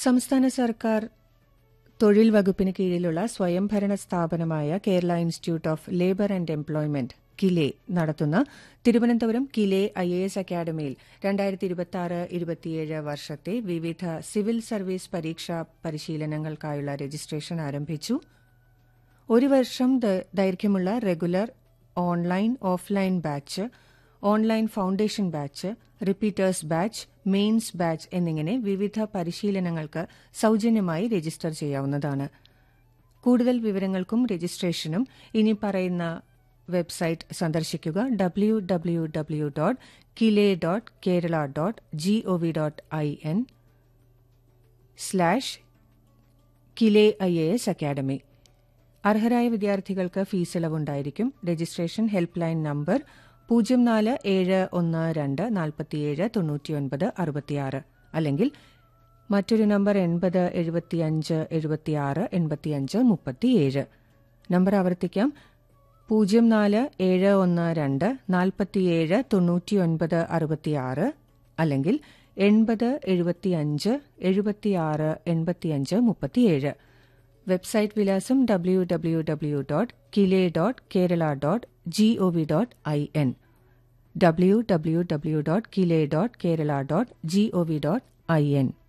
സംസ്ഥാന സർക്കാർ തൊഴിൽ വകുപ്പിന് കീഴിലുള്ള സ്വയംഭരണ സ്ഥാപനമായ Kerala institute of labour and employment KILE നടത്തുന്ന Thiruvananthapuram KILE I A S അക്കാദമിയിൽ രണ്ടായിരത്തി ഇരുപത്തി ആറ് ഇരുപത്തിയേഴ് വർഷത്തെ വിവിധ സിവിൽ സർവീസ് പരീക്ഷാ പരിശീലനങ്ങൾക്കായുള്ള രജിസ്ട്രേഷൻ ആരംഭിച്ചു ഒരു വർഷം ദ- ദൈർഘ്യമുള്ള regular online offline batch online foundation batch repeaters batch mains batch എന്നിങ്ങനെ വിവിധ പരിശീലനങ്ങൾക്ക് സൌജന്യമായി രജിസ്റ്റർ ചെയ്യാവുന്നതാണ് കൂടുതൽ വിവരങ്ങൾക്കും രജിസ്ട്രേഷനും ഇനി പറയുന്ന വെബ്സൈറ്റ് സന്ദർശിക്കുക W W W dot KILE dot Kerala dot G O V dot I N slash KILE I A S academy അർഹരായ വിദ്യാർത്ഥികൾക്ക് ഫീസ് ഇളവുണ്ടായിരിക്കും രജിസ്ട്രേഷൻ ഹെൽപ്പ് ലൈൻ നമ്പർ പൂജ്യം നാല് ഏഴ് ഒന്ന് രണ്ട് നാൽപ്പത്തിയേഴ് തൊണ്ണൂറ്റിയൊൻപത് അറുപത്തിയാറ് അല്ലെങ്കിൽ മറ്റൊരു നമ്പർ എൺപത് എഴുപത്തിയഞ്ച് എഴുപത്തിയാറ് എൺപത്തിയഞ്ച് മുപ്പത്തിയേഴ് നമ്പർ ആവർത്തിക്കാം പൂജ്യം നാല് ഏഴ് ഒന്ന് രണ്ട് നാൽപ്പത്തിയേഴ് തൊണ്ണൂറ്റിയൊൻപത് അറുപത്തിയാറ് അല്ലെങ്കിൽ എൺപത് എഴുപത്തിയഞ്ച് എഴുപത്തിയാറ് എൺപത്തിയഞ്ച് മുപ്പത്തിയേഴ് വെബ്സൈറ്റ് വിലാസം W W W dot KILE dot Kerala dot G O V dot I N W W W dot KILE dot Kerala dot G O V dot I N